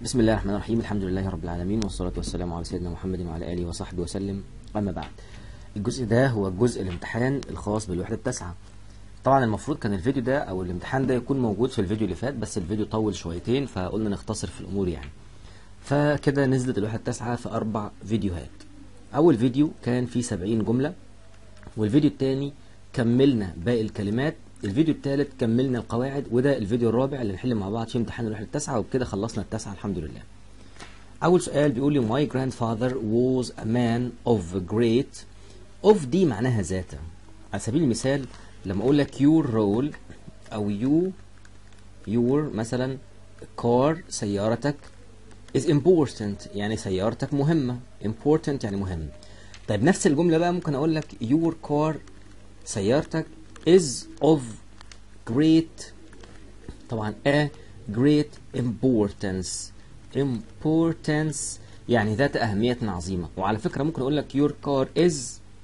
بسم الله الرحمن الرحيم الحمد لله رب العالمين والصلاة والسلام على سيدنا محمد وعلى آله وصحبه وسلم أما بعد الجزء ده هو الجزء الامتحان الخاص بالوحدة التاسعة طبعا المفروض كان الفيديو ده أو الامتحان ده يكون موجود في الفيديو اللي فات بس الفيديو طول شويتين فقلنا نختصر في الأمور يعني فكده نزلت الوحدة التاسعة في أربع فيديوهات أول فيديو كان فيه 70 جملة والفيديو الثاني كملنا باقي الكلمات الفيديو الثالث كملنا القواعد وده الفيديو الرابع اللي نحل مع بعض في امتحان الوحدة التاسعة وبكده خلصنا التاسعة الحمد لله أول سؤال بيقول لي my grandfather was a man of great of دي معناها ذاته على سبيل المثال لما أقول لك your role أو you your مثلا car سيارتك is important يعني سيارتك مهمة important يعني مهم طيب نفس الجملة بقى ممكن أقول لك your car سيارتك is of great طبعا a great importance importance يعني ذات أهمية عظيمة وعلى فكرة ممكن أقول لك your car is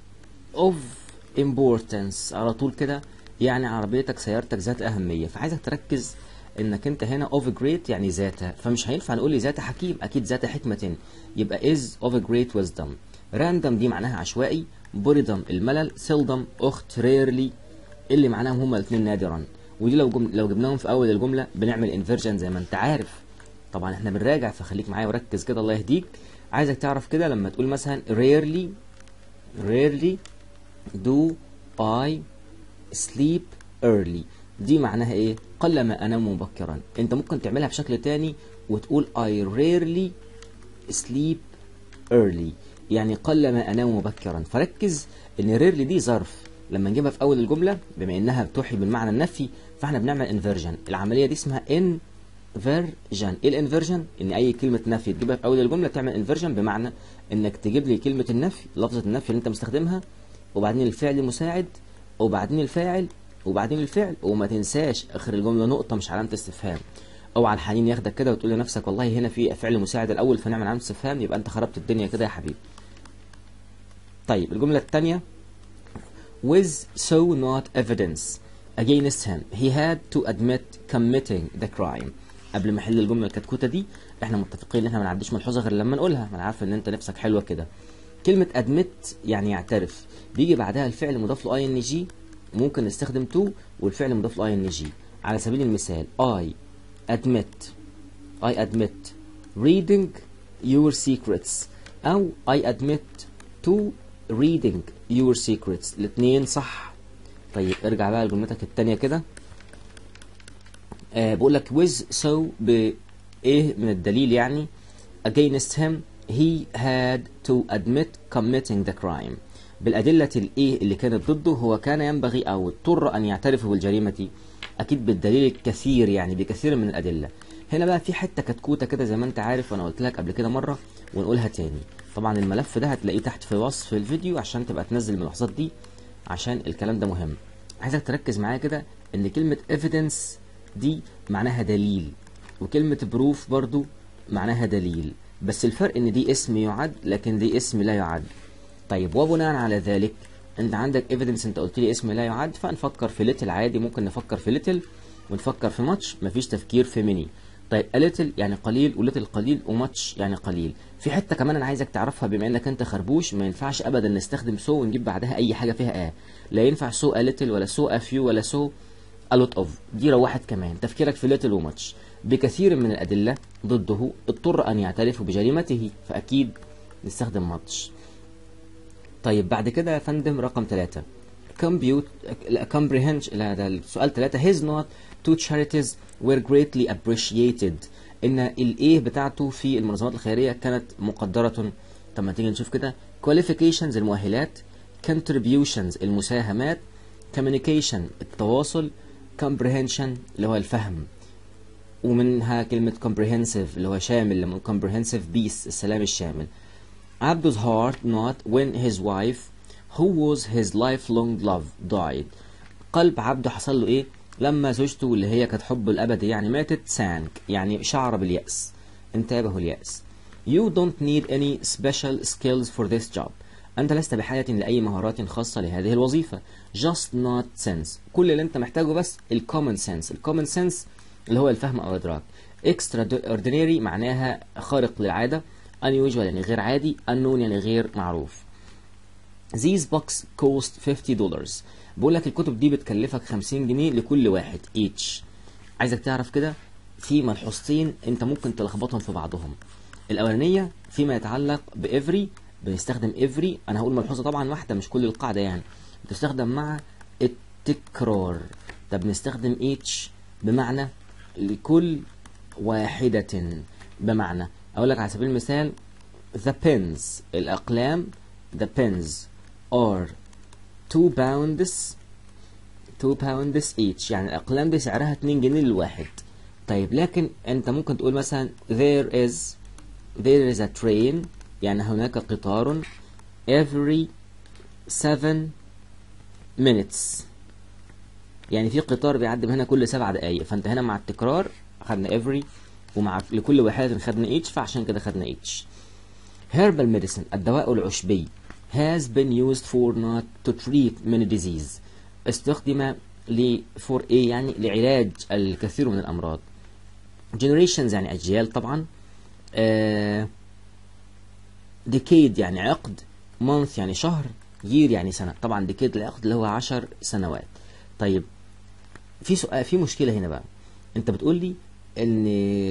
of importance على طول كده يعني عربيتك سيارتك ذات أهمية فعايزك تركز انك انت هنا of great يعني ذات فمش هينفع نقول لي ذات حكيم اكيد ذات حكمة يبقى is of great wisdom random دي معناها عشوائي boredom الملل seldom اخت rarely اللي معناهم هما الاثنين نادرا ودي لو جم... لو جبناهم في اول الجمله بنعمل انفيرجن زي ما انت عارف طبعا احنا بنراجع فخليك معايا وركز كده الله يهديك عايزك تعرف كده لما تقول مثلا rarely rarely do I sleep early دي معناها ايه قلما انام مبكرا انت ممكن تعملها بشكل تاني وتقول I rarely sleep early يعني قلما انام مبكرا فركز ان ريرلي دي ظرف لما نجيبها في اول الجمله بما انها بتوحي بالمعنى النفي فاحنا بنعمل انفيرجن العمليه دي اسمها انفيرجن ايه الانفيرجن ان اي كلمه نفي تجيبها في اول الجمله تعمل انفيرجن بمعنى انك تجيب لي كلمه النفي لفظه النفي اللي انت مستخدمها وبعدين الفعل المساعد وبعدين الفاعل وبعدين الفعل وما تنساش اخر الجمله نقطه مش علامه استفهام اوعى الحنين ياخدك كده وتقول لنفسك والله هنا في فعل مساعد الاول فنعمل علامه استفهام يبقى انت خربت الدنيا كده يا حبيبي طيب الجمله الثانيه with so not evidence against him he had to admit committing the crime قبل ما احل الجمله الكتكوته دي احنا متفقين ان احنا ما نعديش ملحوظه غير لما نقولها ما انا عارف ان انت نفسك حلوه كده كلمه admit يعني يعترف بيجي بعدها الفعل مضاف له اي ان جي ممكن نستخدم to والفعل مضاف له اي ان جي على سبيل المثال I admit I admit reading your secrets او I admit to reading your secrets الاثنين صح طيب ارجع بقى لجملتك التانية كده آه بقول لك with so بايه من الدليل يعني against him he had to admit committing the crime بالأدلة الإيه اللي كانت ضده هو كان ينبغي أو اضطر أن يعترف بالجريمة أكيد بالدليل الكثير يعني بكثير من الأدلة هنا بقى في حتة كتكوتة كده زي ما أنت عارف وأنا قلت لك قبل كده مرة ونقولها تاني طبعا الملف ده هتلاقيه تحت في وصف الفيديو عشان تبقى تنزل الملاحظات دي عشان الكلام ده مهم عايزك تركز معايا كده ان كلمة evidence دي معناها دليل وكلمة proof برضو معناها دليل بس الفرق ان دي اسم يعد لكن دي اسم لا يعد طيب وبناء على ذلك انت عندك evidence انت قلت لي اسم لا يعد فنفكر في little عادي ممكن نفكر في little ونفكر في much مفيش تفكير في many طيب a little يعني قليل وليتل قليل وماتش يعني قليل في حته كمان انا عايزك تعرفها بما انك انت خربوش ما ينفعش ابدا نستخدم سو so ونجيب بعدها اي حاجه فيها اه لا ينفع سو so a little ولا سو so a few ولا سو so a lot of دي روحت كمان تفكيرك في little وماتش بكثير من الادله ضده اضطر ان يعترف بجريمته فاكيد نستخدم ماتش طيب بعد كده يا فندم رقم ثلاثة compute comprehension لا ده السؤال ثلاثة his not to charities were greatly appreciated ان الايه بتاعته في المنظمات الخيريه كانت مقدره طب ما تيجي نشوف كده qualifications المؤهلات contributions المساهمات communication التواصل comprehension اللي هو الفهم ومنها كلمة comprehensive اللي هو شامل لما comprehensive peace السلام الشامل عبدو's heart not when his wife who was his lifelong love died قلب عبده حصل له ايه لما زوجته اللي هي كانت حبه الأبدي يعني ماتت سانك يعني شعر باليأس انتابه اليأس You don't need any special skills for this job أنت لست بحاجة لأي مهارات خاصة لهذه الوظيفة just not sense كل اللي أنت محتاجه بس ال common sense ال common sense اللي هو الفهم أو الإدراك extraordinary معناها خارق للعادة unusual يعني غير عادي unknown يعني غير معروف These books cost 50 dollars بقول لك الكتب دي بتكلفك 50 جنيه لكل واحد each عايزك تعرف كده في ملحوظتين انت ممكن تلخبطهم في بعضهم الاولانيه فيما يتعلق بافري بنستخدم افري انا هقول ملحوظه طبعا واحده مش كل القاعده يعني بتستخدم مع التكرار طب بنستخدم each بمعنى لكل واحدة بمعنى أقول لك على سبيل المثال the pens الأقلام the pens are two pounds two pounds each يعني الأقلام دي سعرها 2 جنيه للواحد طيب لكن أنت ممكن تقول مثلا there is there is a train يعني هناك قطار every seven minutes يعني في قطار بيعدي من هنا كل سبع دقايق فانت هنا مع التكرار خدنا every ومع لكل واحدة خدنا each فعشان كده خدنا each herbal medicine الدواء العشبي has been used for not to treat many disease استخدم ل for a يعني لعلاج الكثير من الأمراض generations يعني أجيال طبعا آه decade يعني عقد month يعني شهر year يعني سنة طبعا decade العقد اللي هو عشر سنوات طيب في سؤال في مشكلة هنا بقى انت بتقول لي ان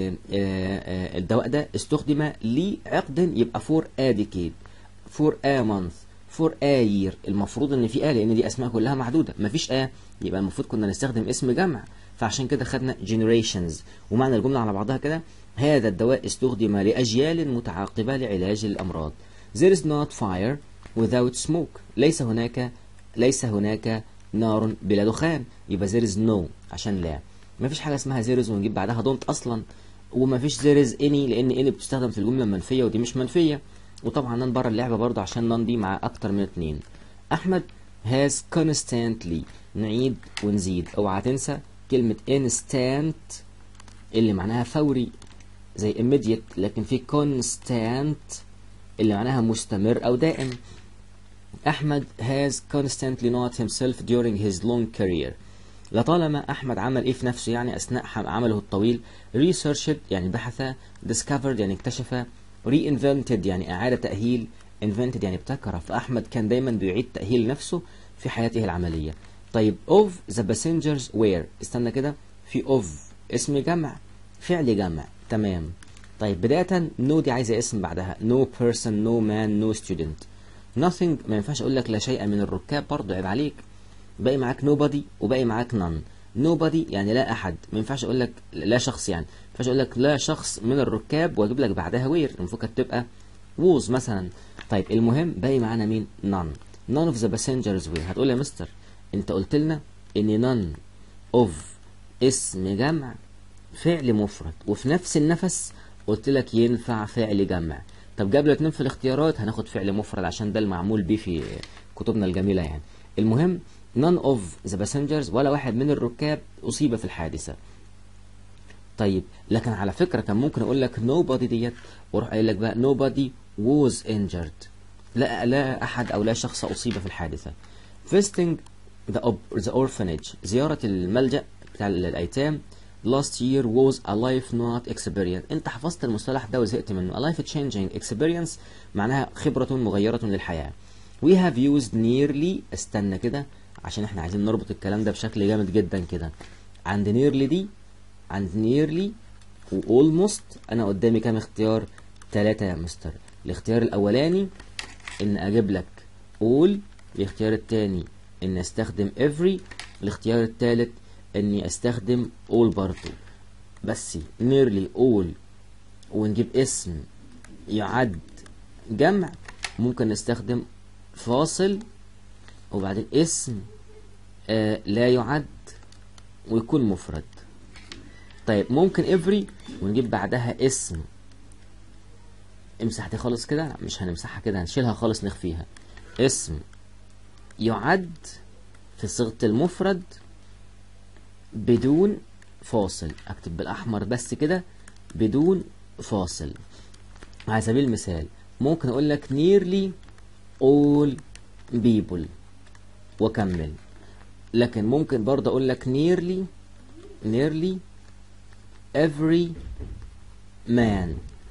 الدواء ده استخدم لعقد يبقى فور ا ديكيد فور ا مانث فور ا يير المفروض ان في ا لان دي اسماء كلها محدوده مفيش ا يبقى المفروض كنا نستخدم اسم جمع فعشان كده خدنا generations ومعنى الجمله على بعضها كده هذا الدواء استخدم لاجيال متعاقبه لعلاج الامراض there is not fire without smoke ليس هناك ليس هناك نار بلا دخان يبقى there is no عشان لا ما فيش حاجه اسمها زيرز ونجيب بعدها دونت اصلا وما فيش زيرز اني لان اني بتستخدم في الجمله المنفيه ودي مش منفيه وطبعا نان بره اللعبه برضه عشان نان دي مع اكتر من اتنين احمد has constantly نعيد ونزيد اوعى تنسى كلمه instant اللي معناها فوري زي immediate لكن في constant اللي معناها مستمر او دائم احمد has constantly not himself during his long career لطالما احمد عمل ايه في نفسه يعني اثناء عمله الطويل researched يعني بحث discovered يعني اكتشف reinvented يعني اعاد تاهيل invented يعني ابتكر فاحمد كان دايما بيعيد تاهيل نفسه في حياته العمليه طيب of the passengers were استنى كده في of اسم جمع فعل جمع تمام طيب بدايه no دي عايزه اسم بعدها no person no man no student nothing ما ينفعش اقول لك لا شيء من الركاب برضه عيب عليك باقي معاك nobody وباقي معاك none nobody يعني لا احد ما ينفعش اقول لك لا شخص يعني ما ينفعش اقول لك لا شخص من الركاب واجيب لك بعدها وير المفروض كانت تبقى was مثلا طيب المهم باقي معانا مين none none of the passengers were هتقول يا مستر انت قلت لنا ان none of اسم جمع فعل مفرد وفي نفس النفس قلت لك ينفع فعل جمع طب جاب لي اتنين في الاختيارات هناخد فعل مفرد عشان ده المعمول بيه في كتبنا الجميله يعني المهم none of the passengers ولا واحد من الركاب أصيب في الحادثة طيب لكن على فكرة كان ممكن أقول لك nobody ديت وأروح قايل لك بقى nobody was injured لا لا أحد أو لا شخص أصيب في الحادثة visiting the, the orphanage زيارة الملجأ بتاع الأيتام last year was a life not experience انت حفظت المصطلح ده وزهقت منه a life changing experience معناها خبرة مغيرة للحياة we have used nearly استنى كده عشان احنا عايزين نربط الكلام ده بشكل جامد جدا كده عند نيرلي دي عند نيرلي واولموست انا قدامي كام اختيار ثلاثة يا مستر الاختيار الاولاني ان اجيب لك all الاختيار الثاني ان استخدم every الاختيار الثالث اني استخدم all برضو بس nearly all ونجيب اسم يعد جمع ممكن نستخدم فاصل وبعدين اسم آه لا يعد ويكون مفرد طيب ممكن every ونجيب بعدها اسم امسح دي خالص كده مش هنمسحها كده هنشيلها خالص نخفيها اسم يعد في صيغة المفرد بدون فاصل اكتب بالاحمر بس كده بدون فاصل على سبيل المثال ممكن اقول لك nearly all people واكمل لكن ممكن برضه اقول لك nearly nearly every man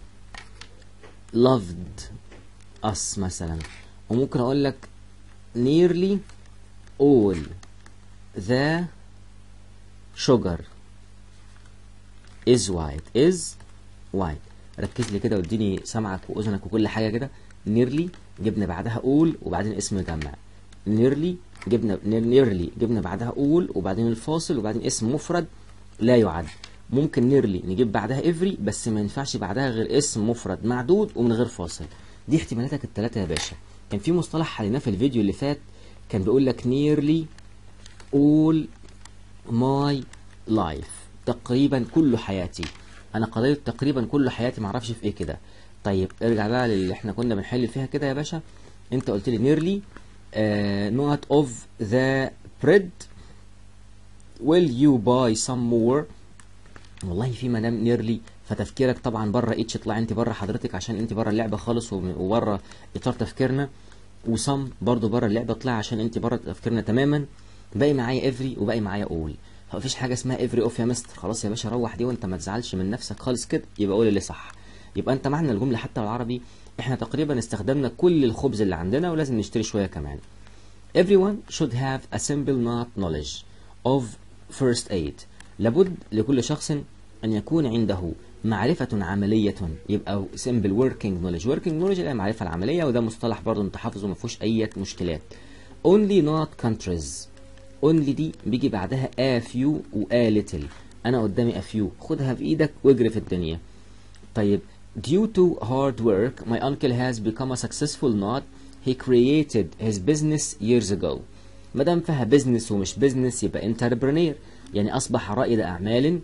loved us مثلا وممكن اقول لك nearly all the sugar is white is white ركز لي كده واديني سمعك واذنك وكل حاجه كده nearly جبنا بعدها all وبعدين اسم جمع nearly جبنا nearly جبنا بعدها all وبعدين الفاصل وبعدين اسم مفرد لا يعد ممكن nearly نجيب بعدها every بس ما ينفعش بعدها غير اسم مفرد معدود ومن غير فاصل دي احتمالاتك الثلاثه يا باشا كان في مصطلح حليناه في الفيديو اللي فات كان بيقول لك nearly all my life تقريبا كل حياتي انا قضيت تقريبا كل حياتي معرفش في ايه كده طيب ارجع بقى للي احنا كنا بنحل فيها كده يا باشا انت قلت لي nearly uh, not of the bread will you buy some more والله في مدام نيرلي فتفكيرك طبعا بره اتش اطلع انت بره حضرتك عشان انت بره اللعبه خالص وبره اطار تفكيرنا وصم برضو بره اللعبه اطلع عشان انت بره تفكيرنا تماما باقي معايا افري وباقي معايا اول مفيش حاجه اسمها افري اوف يا مستر خلاص يا باشا روح دي وانت ما تزعلش من نفسك خالص كده يبقى قول اللي صح يبقى انت معنى الجمله حتى بالعربي احنا تقريبا استخدمنا كل الخبز اللي عندنا ولازم نشتري شويه كمان everyone should have a simple not knowledge of first aid لابد لكل شخص أن يكون عنده معرفة عملية يبقى simple working knowledge working knowledge اللي هي المعرفة العملية وده مصطلح برضه انت حافظه ما فيهوش أي مشكلات only not countries only دي بيجي بعدها a few و a little أنا قدامي a few خدها في إيدك واجري في الدنيا طيب due to hard work my uncle has become a successful not he created his business years ago ما دام فيها business ومش business يبقى entrepreneur يعني أصبح رائد أعمال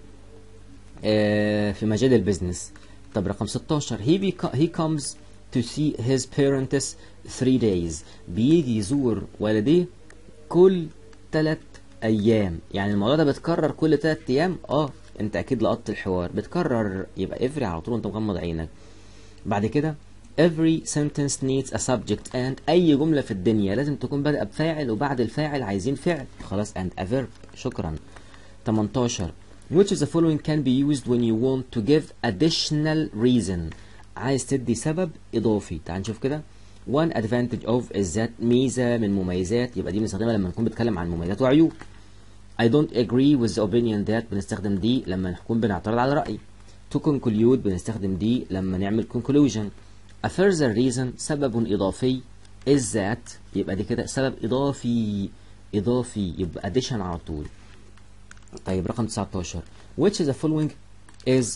في مجال البيزنس طب رقم 16 he, beca- he comes to see his parents three days بيجي يزور والديه كل ثلاث أيام يعني الموضوع ده بيتكرر كل ثلاث أيام اه انت أكيد لقطت الحوار بتكرر يبقى every على طول وانت مغمض عينك بعد كده every sentence needs a subject and أي جملة في الدنيا لازم تكون بادئة بفاعل وبعد الفاعل عايزين فعل خلاص and a verb شكرا 18 which of the following can be used when you want to give additional reason عايز تدي سبب إضافي تعال نشوف كده one advantage of is that ميزة من مميزات يبقى دي بنستخدمها لما نكون بنتكلم عن مميزات وعيوب I don't agree with the opinion that بنستخدم دي لما نكون بنعترض على رأي to conclude بنستخدم دي لما نعمل conclusion a further reason سبب إضافي is that يبقى دي كده سبب إضافي إضافي يبقى addition على طول طيب رقم 19 which of the following is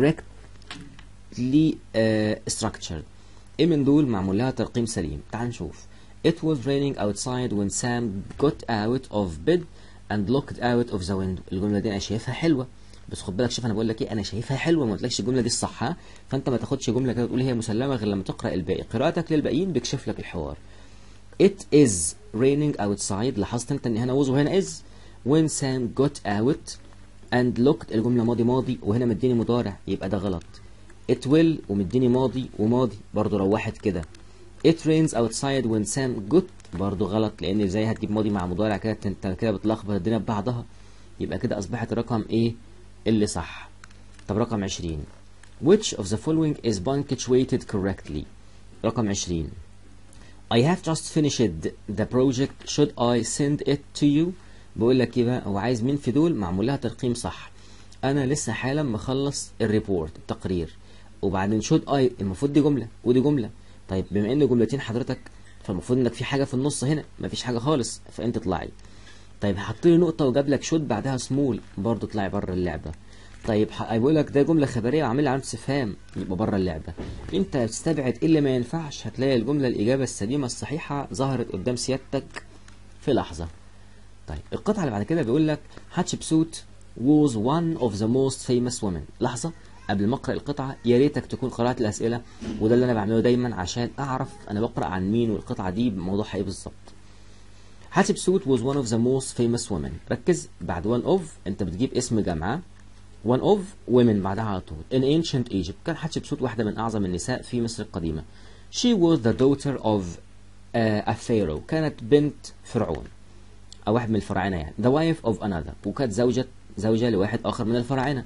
correctly uh, structured ايه من دول معمول لها ترقيم سليم تعال نشوف it was raining outside when Sam got out of bed and looked out of the window الجمله دي انا شايفها حلوه بس خد بالك شوف انا بقول لك ايه انا شايفها حلوه ما قلتلكش الجمله دي الصح ها فانت ما تاخدش جمله كده تقول هي مسلمه غير لما تقرا الباقي قراءتك للباقيين بيكشف لك الحوار it is raining outside لاحظت انت ان هنا was وهنا is when Sam got out and looked الجملة ماضي ماضي وهنا مديني مضارع يبقى ده غلط it will ومديني ماضي وماضي برضو روحت كده it rains outside when Sam got برضو غلط لان ازاي هتجيب ماضي مع مضارع كده انت كده بتلخبط الدنيا ببعضها يبقى كده اصبحت رقم ايه اللي صح طب رقم 20 which of the following is punctuated correctly رقم 20 I have just finished the project should I send it to you بقول لك ايه بقى هو عايز مين في دول معمول لها ترقيم صح انا لسه حالا مخلص الريبورت التقرير وبعدين شود اي المفروض دي جمله ودي جمله طيب بما ان جملتين حضرتك فالمفروض انك في حاجه في النص هنا مفيش حاجه خالص فانت اطلعي طيب حط لي نقطه وجاب لك شود بعدها سمول برضه اطلعي بره اللعبه طيب هيقول لك ده جمله خبريه وعامل علامه استفهام يبقى بره اللعبه انت تستبعد ايه اللي ما ينفعش هتلاقي الجمله الاجابه السليمه الصحيحه ظهرت قدام سيادتك في لحظه طيب القطعة اللي بعد كده بيقول لك حتشبسوت was one of the most famous women لحظة قبل ما اقرا القطعة يا ريتك تكون قرأت الأسئلة وده اللي أنا بعمله دايما عشان أعرف أنا بقرأ عن مين والقطعة دي موضوعها إيه بالظبط حتشبسوت was one of the most famous women ركز بعد one of أنت بتجيب اسم جامعة one of women بعدها على طول in ancient Egypt كان حتشبسوت واحدة من أعظم النساء في مصر القديمة she was the daughter of uh, a pharaoh كانت بنت فرعون او واحد من الفراعنه يعني the wife of another وكانت زوجة زوجة لواحد اخر من الفراعنه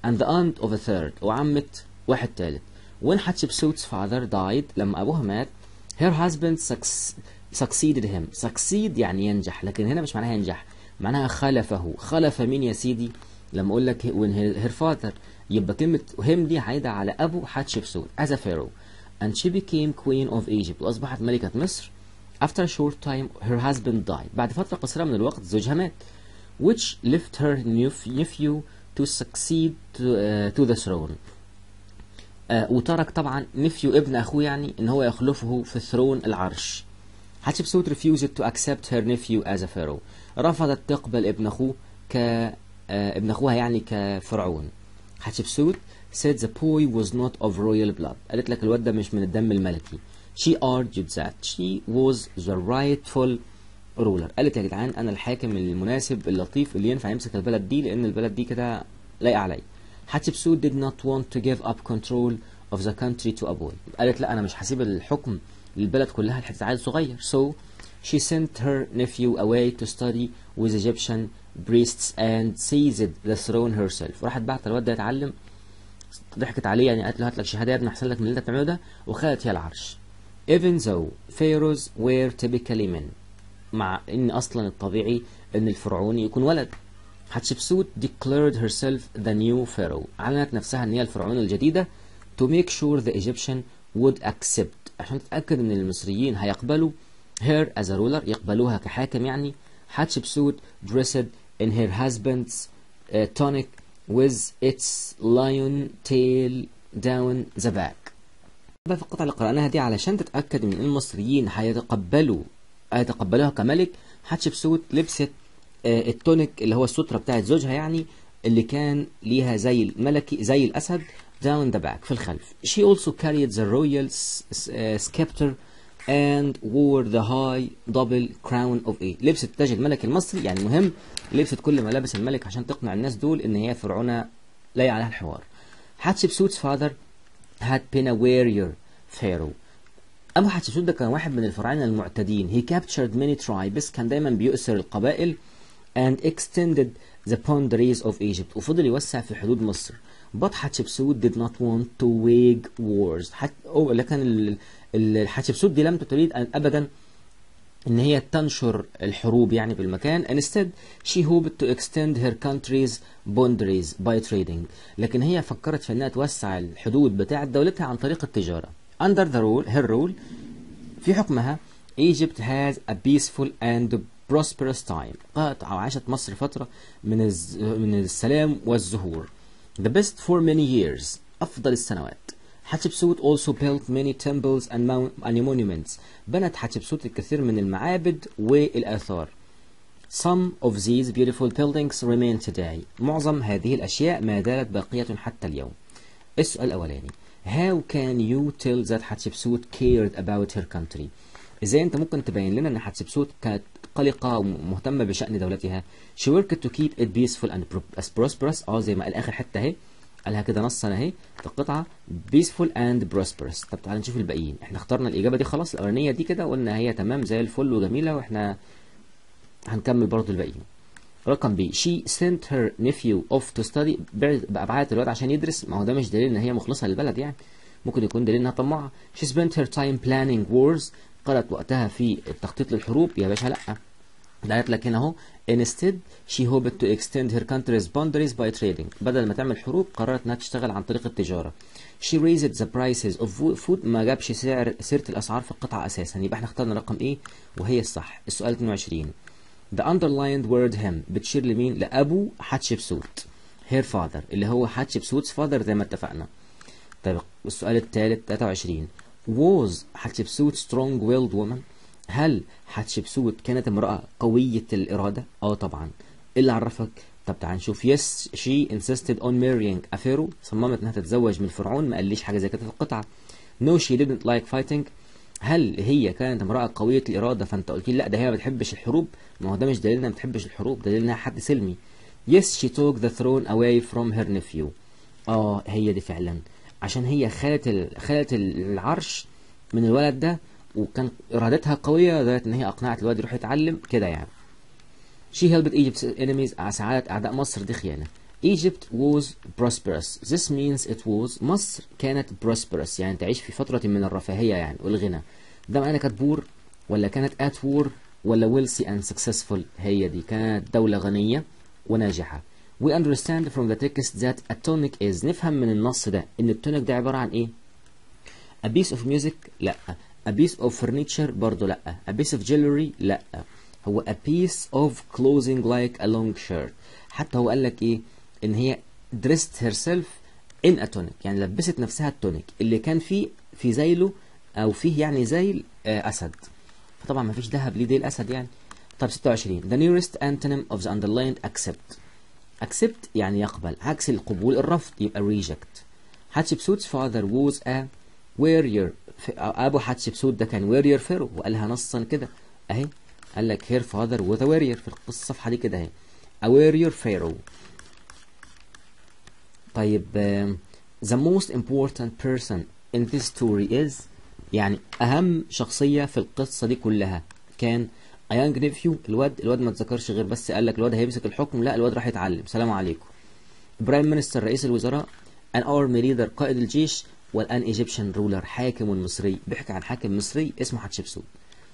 and the aunt of a third وعمة واحد تالت when Hatshepsut's father died لما أبوها مات her husband suc- succeeded him succeed يعني ينجح لكن هنا مش معناها ينجح معناها خلفه خلف مين يا سيدي لما اقول لك when her, her father يبقى كلمة him دي عايدة على أبو حتشبسوت as a pharaoh and she became queen of Egypt وأصبحت ملكة مصر after a short time her husband died بعد فترة قصيرة من الوقت زوجها مات which left her neph- nephew to succeed to, uh, to the throne آه وترك طبعا نفيو ابن اخوه يعني ان هو يخلفه في الثرون العرش حتشبسوت refused to accept her nephew as a pharaoh رفضت تقبل ابن اخوه ك آه ابن اخوها يعني كفرعون حتشبسوت said the boy was not of royal blood قالت لك الواد ده مش من الدم الملكي she argued that she was the rightful ruler قالت يا جدعان انا الحاكم المناسب اللطيف اللي ينفع يمسك البلد دي لان البلد دي كده لايقه عليا حتشبسوت did not want to give up control of the country to a boy قالت لا انا مش هسيب الحكم للبلد كلها لحته عيل صغير so she sent her nephew away to study with Egyptian priests and seized the throne herself وراحت بعت الواد ده يتعلم ضحكت عليه يعني قالت له هات لك شهاده يا ابني احسن لك من اللي انت بتعمله ده وخدت هي العرش even though pharaohs were typically men مع ان اصلا الطبيعي ان الفرعون يكون ولد حتشبسوت declared herself the new pharaoh اعلنت نفسها ان هي الفرعون الجديده to make sure the Egyptian would accept عشان تتاكد ان المصريين هيقبلوا her as a ruler يقبلوها كحاكم يعني حتشبسوت dressed in her husband's uh, tunic with its lion tail down the back بقى في القطعة اللي قرأناها دي علشان تتأكد من إن المصريين هيتقبلوا هيتقبلوها كملك حتشبسوت لبست آه، التونيك اللي هو السترة بتاعت زوجها يعني اللي كان ليها زي الملكي زي الأسد down the back في الخلف. She also carried the royal s- s- uh, scepter and wore the high double crown of A. لبست تاج الملك المصري يعني مهم لبست كل ملابس الملك عشان تقنع الناس دول إن هي فرعونة لايق عليها الحوار. Hatshepsut's father had been a warrior pharaoh. أبو حتشبسوت ده كان واحد من الفراعنة المعتدين. He captured many tribes كان دايما بيؤسر القبائل and extended the boundaries of Egypt وفضل يوسع في حدود مصر. But Hatshepsut did not want to wage wars. حت... أو لكن ال... ال- حتشبسوت دي لم تريد أن أبدا ان هي تنشر الحروب يعني في المكان instead she hoped to extend her country's boundaries by trading لكن هي فكرت في انها توسع الحدود بتاعه دولتها عن طريق التجارة under the rule her rule في حكمها Egypt has a peaceful and prosperous time قالت أو عاشت مصر فترة من الز... من السلام والزهور the best for many years أفضل السنوات حتشبسوت also built many temples and, mount- and monuments بنت حتشبسوت الكثير من المعابد والآثار Some of these beautiful buildings remain today معظم هذه الأشياء ما زالت باقية حتى اليوم السؤال الأولاني How can you tell that Hatshepsut cared about her country ازاي انت ممكن تبين لنا ان حتشبسوت كانت قلقة ومهتمة بشأن دولتها she worked to keep it peaceful and pro- as prosperous اه زي ما قال اخر حتة اهي قالها كده نصا اهي في القطعة peaceful and prosperous طب تعالى نشوف الباقيين احنا اخترنا الإجابة دي خلاص الأولانية دي كده قلنا هي تمام زي الفل وجميلة واحنا هنكمل برضو الباقيين رقم بي she sent her nephew off to study بعد- بقى بعت الواد عشان يدرس ما هو ده مش دليل ان هي مخلصة للبلد يعني ممكن يكون دليل انها طماعة she spent her time planning wars قضت وقتها في التخطيط للحروب يا باشا لا ده قالت لك هنا اهو instead she hoped to extend her country's boundaries by trading بدل ما تعمل حروب قررت انها تشتغل عن طريق التجارة she raised the prices of food ما جابش سعر سيرة الأسعار في القطعة أساسا يبقى احنا اخترنا رقم ايه وهي الصح السؤال 22 The underlined word him بتشير لمين لأبو حتشبسوت her father اللي هو حتشبسوت's father زي ما اتفقنا طيب السؤال الثالث 23 was حتشبسوت strong willed woman هل حتشبسوت كانت امرأة قوية الإرادة؟ اه طبعا إيه اللي عرفك؟ طب تعال نشوف yes she insisted on marrying a pharaoh صممت انها تتزوج من الفرعون ما قاليش حاجة زي كده في القطعة no she didn't like fighting هل هي كانت امرأة قوية الإرادة فأنت قلت لي لا ده هي ما بتحبش الحروب ما هو ده مش دليل انها ما بتحبش الحروب دليل انها حد سلمي yes she took the throne away from her nephew اه هي دي فعلا عشان هي خالت ال... خالت العرش من الولد ده وكان ارادتها قويه لدرجه ان هي اقنعت الولد يروح يتعلم كده يعني She helped Egypt's enemies ساعدت اعداء مصر دي خيانه Egypt was prosperous. This means it was مصر كانت prosperous يعني تعيش في فترة من الرفاهية يعني والغنى. ده معناه كانت بور ولا كانت at war ولا wealthy and successful هي دي كانت دولة غنية وناجحة. We understand from the text that a tonic is نفهم من النص ده إن التونيك ده عبارة عن إيه؟ A piece of music لا A piece of furniture برضه لا A piece of jewelry لا هو a piece of clothing like a long shirt حتى هو قال لك إيه إن هي dressed herself in a tonic يعني لبست نفسها التونيك اللي كان فيه في ذيله أو فيه يعني ذيل آه أسد فطبعا ما فيش ذهب ليه ديل أسد يعني طب 26 the nearest antonym of the underlined accept accept يعني يقبل عكس القبول الرفض يبقى reject حتشبسوت's father was a warrior ابو حتشبسوت ده كان warrior pharaoh وقالها نصا كده اهي قال لك her father was a warrior في الصفحه دي كده اهي a warrior pharaoh طيب uh, the most important person in this story is يعني اهم شخصيه في القصه دي كلها كان a young nephew الواد الواد ما اتذكرش غير بس قال لك الواد هيمسك الحكم لا الواد راح يتعلم سلام عليكم برايم مينستر رئيس الوزراء an army leader قائد الجيش والان ايجيبشن رولر حاكم مصري بيحكي عن حاكم مصري اسمه حتشبسوت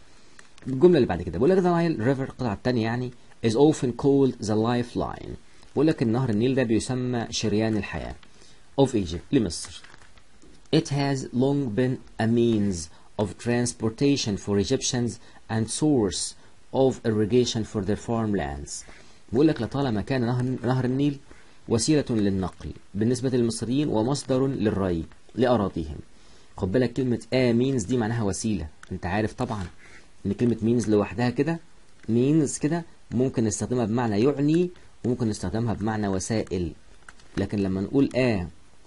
الجمله اللي بعد كده بيقول لك ذا نايل ريفر القطعه الثانيه يعني is often called the lifeline بيقول لك النهر النيل ده بيسمى شريان الحياه of Egypt لمصر It has long been a means of transportation for Egyptians and source of irrigation for their farmlands. بيقول لك لطالما كان نهر, نهر النيل وسيلة للنقل بالنسبة للمصريين ومصدر للري لأراضيهم. خد بالك كلمة a means دي معناها وسيلة. أنت عارف طبعا إن كلمة means لوحدها كده means كده ممكن نستخدمها بمعنى يعني وممكن نستخدمها بمعنى وسائل. لكن لما نقول a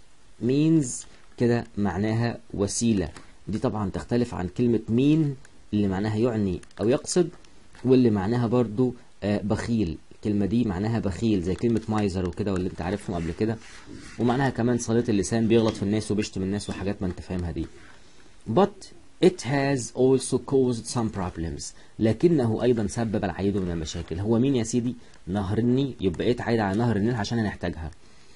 means كده معناها وسيلة دي طبعا تختلف عن كلمة مين اللي معناها يعني أو يقصد واللي معناها برضو آه بخيل الكلمة دي معناها بخيل زي كلمة مايزر وكده واللي انت عارفهم قبل كده ومعناها كمان صليط اللسان بيغلط في الناس وبيشتم الناس وحاجات ما انت فاهمها دي but it has also caused some problems لكنه أيضا سبب العديد من المشاكل هو مين يا سيدي نهر النيل يبقى it عايد على نهر النيل عشان هنحتاجها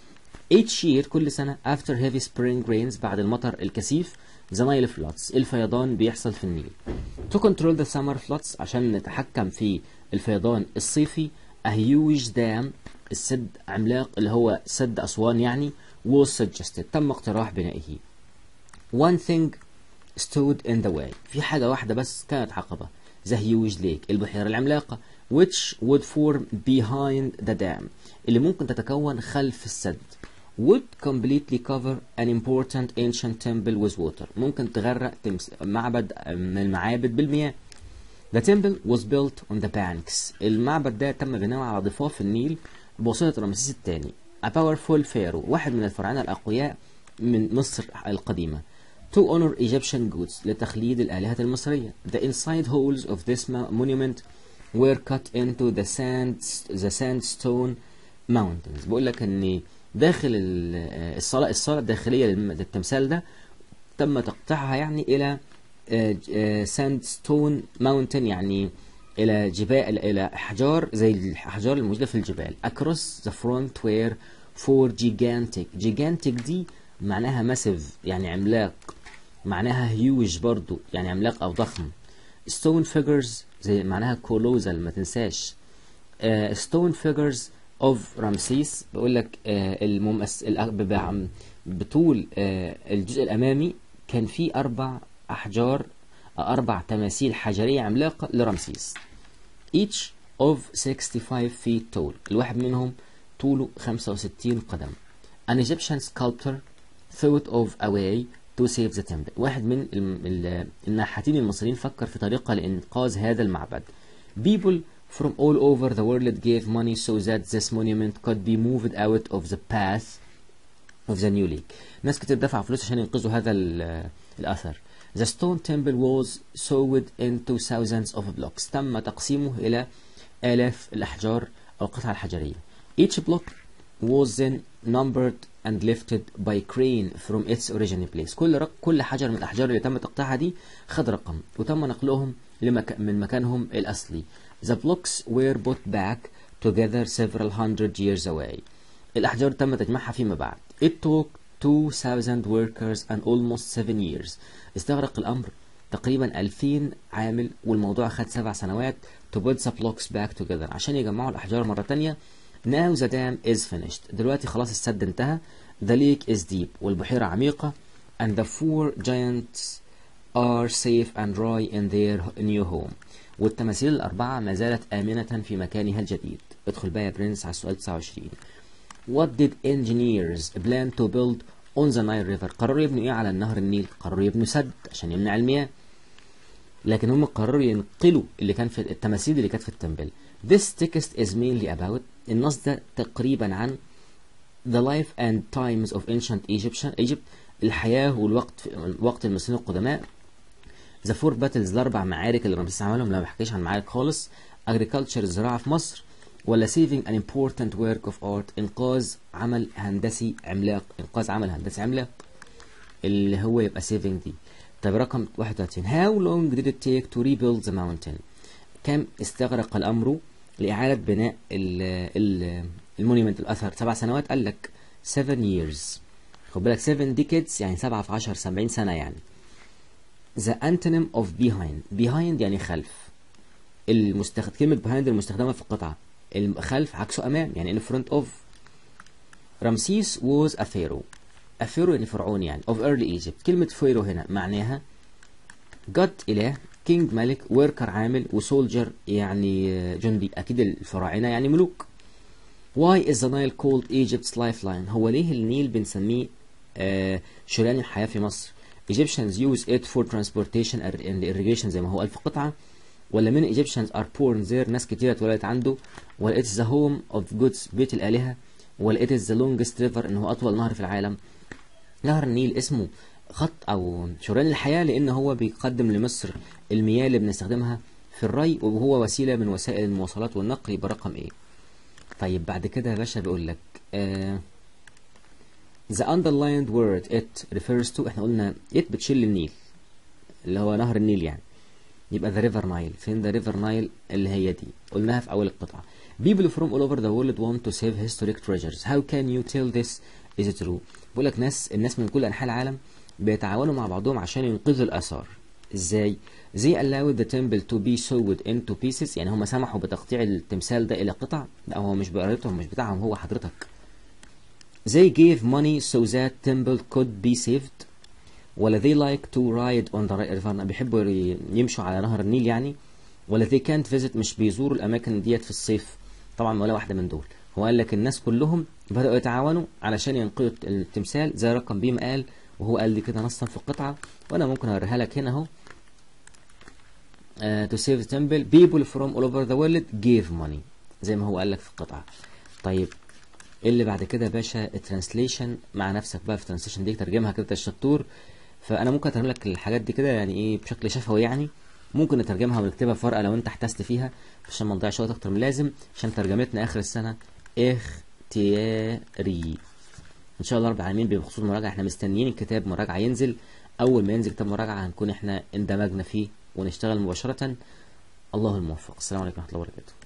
each year كل سنة after heavy spring rains بعد المطر الكثيف the Nile floods الفيضان بيحصل في النيل to control the summer floods عشان نتحكم في الفيضان الصيفي a huge dam السد عملاق اللي هو سد أسوان يعني was suggested تم اقتراح بنائه one thing stood in the way في حاجة واحدة بس كانت عقبة the huge lake البحيرة العملاقة which would form behind the dam اللي ممكن تتكون خلف السد would completely cover an important ancient temple with water ممكن تغرق تمس... معبد من المعابد بالمياه The temple was built on the banks المعبد ده تم بناؤه على ضفاف النيل بواسطة رمسيس الثاني a powerful pharaoh واحد من الفراعنة الأقوياء من مصر القديمة to honor Egyptian goods لتخليد الآلهة المصرية the inside holes of this monument were cut into the sand the sandstone mountains بقول لك ان داخل الصالة الصالة الداخلية للتمثال ده تم تقطيعها يعني إلى ساند ستون ماونتن يعني إلى جبال إلى أحجار زي الأحجار الموجودة في الجبال across the front were four gigantic gigantic دي معناها massive يعني عملاق معناها huge برضو يعني عملاق أو ضخم stone figures زي معناها colossal ما تنساش uh, stone figures of رمسيس بقول لك آه الممثل بطول آه الجزء الامامي كان فيه اربع احجار اربع تماثيل حجريه عملاقه لرمسيس each of 65 feet tall الواحد منهم طوله 65 قدم an Egyptian sculptor thought of a way to save the temple واحد من النحاتين المصريين فكر في طريقه لانقاذ هذا المعبد people from all over the world gave money so that this monument could be moved out of the path of the new lake. ناس كتير دفع فلوس عشان ينقذوا هذا الأثر. The stone temple was sewed into thousands of blocks. تم تقسيمه إلى آلاف الأحجار أو القطع الحجرية. Each block was then numbered and lifted by crane from its original place. كل رق... كل حجر من الأحجار اللي تم تقطيعها دي خد رقم وتم نقلهم لمك... من مكانهم الأصلي. The blocks were put back together several hundred years away. الأحجار تم تجميعها فيما بعد it took 2000 workers and almost 7 years استغرق الأمر تقريبا 2000 عامل والموضوع خد سبع سنوات to put the blocks back together عشان يجمعوا الأحجار مرة تانية now the dam is finished دلوقتي خلاص السد انتهى the lake is deep والبحيرة عميقة and the four giants are safe and dry in their new home والتماثيل الأربعة ما زالت آمنة في مكانها الجديد ادخل بقى يا برنس على السؤال 29 What did engineers plan to build on the Nile River قرروا يبنوا ايه على النهر النيل قرروا يبنوا سد عشان يمنع المياه لكن هم قرروا ينقلوا اللي كان في التماثيل اللي كانت في التمبل This text is mainly about النص ده تقريبا عن the life and times of ancient Egyptian Egypt الحياة والوقت وقت المصريين القدماء The four battles الأربع معارك اللي رمسيس عملهم لا ما بحكيش عن معارك خالص Agriculture الزراعة في مصر ولا saving an important work of art إنقاذ عمل هندسي عملاق إنقاذ عمل هندسي عملاق اللي هو يبقى saving دي طيب رقم 31 How long did it take to rebuild the mountain كم استغرق الأمر لإعادة بناء ال ال المونيمنت الأثر سبع سنوات قال لك 7 years خد بالك 7 decades يعني 7 في 10 70 سنة يعني the antonym of behind behind يعني خلف المستخد... كلمة behind المستخدمة في القطعة الخلف عكسه أمام يعني in front of رمسيس was a pharaoh a pharaoh يعني فرعون يعني of early Egypt كلمة pharaoh هنا معناها God إله king ملك worker عامل وسولجر يعني جندي أكيد الفراعنة يعني ملوك Why is the Nile called Egypt's lifeline هو ليه النيل بنسميه آه شريان الحياة في مصر Egyptians use it for transportation and irrigation زي ما هو قال في قطعة ولا من Egyptians are born there ناس كتيرة اتولدت عنده ولا it is the home of goods بيت الآلهة ولا it is the longest river إن هو أطول نهر في العالم نهر النيل اسمه خط أو شريان الحياة لأن هو بيقدم لمصر المياه اللي بنستخدمها في الري وهو وسيلة من وسائل المواصلات والنقل يبقى رقم إيه طيب بعد كده يا باشا بيقول لك آه The underlined word it refers to احنا قلنا it بتشيل النيل اللي هو نهر النيل يعني يبقى the river Nile فين the river Nile اللي هي دي قلناها في أول القطعة People from all over the world want to save historic treasures How can you tell this is it true بيقول لك ناس الناس من كل أنحاء العالم بيتعاونوا مع بعضهم عشان ينقذوا الآثار ازاي they allowed the temple to be sewed into pieces يعني هم سمحوا بتقطيع التمثال ده إلى قطع لا هو مش بإرادتهم مش بتاعهم هو حضرتك They gave money so that temple could be saved ولا they like to ride on the river بيحبوا يمشوا على نهر النيل يعني ولا they can't visit مش بيزوروا الأماكن ديت في الصيف طبعا ولا واحدة من دول هو قال لك الناس كلهم بدأوا يتعاونوا علشان ينقذوا التمثال زي رقم بي ما قال وهو قال لي كده نصا في القطعة وأنا ممكن أوريها لك هنا أهو uh, to save the temple people from all over the world gave money زي ما هو قال لك في القطعة طيب اللي بعد كده يا باشا الترانسليشن مع نفسك بقى في الترانسليشن دي ترجمها كده الشطور فانا ممكن اترجم لك الحاجات دي كده يعني ايه بشكل شفوي يعني ممكن نترجمها ونكتبها في ورقه لو انت احتجت فيها عشان ما نضيعش وقت اكتر من اللازم عشان ترجمتنا اخر السنه اختياري ان شاء الله رب العالمين بخصوص المراجعه احنا مستنيين الكتاب مراجعه ينزل اول ما ينزل كتاب مراجعه هنكون احنا اندمجنا فيه ونشتغل مباشره الله الموفق السلام عليكم ورحمه الله وبركاته